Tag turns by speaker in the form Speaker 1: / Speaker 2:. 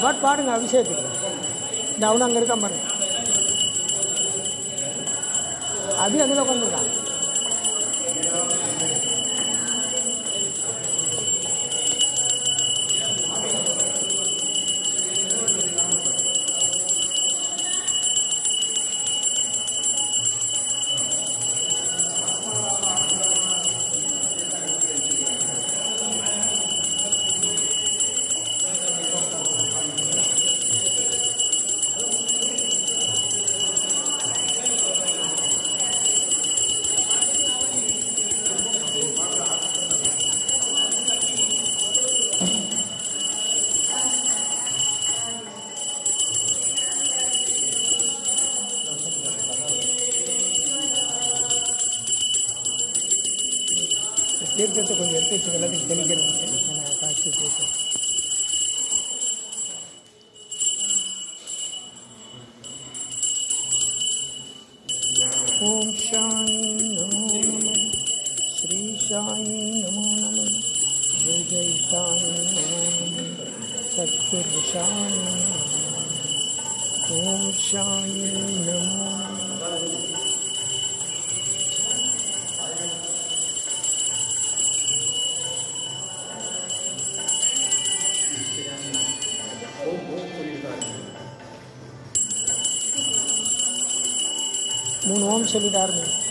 Speaker 1: பாட்டு பாடுங்க அபிஷேகத்துக்கு இந்த அவனு அங்கே இருக்கான் பாருங்க அபி அங்கே உட்காந்துருக்கான் தீர்க்கத்தை கொஞ்சம் எடுத்து வச்சு எல்லாத்துக்கும் தெளிக்கிறது நான் காட்சி போயிட்டு ஓம் சாய் நமோ நம ஸ்ரீ சாய் நமோ நம ஜெய் ஜெய் சாய் நமோ நம சத்குரு சாய் நமோ நம ஓம் சாய் நமோ நம மூணு ஓம் சொல்லிட்டு ஆரம்பி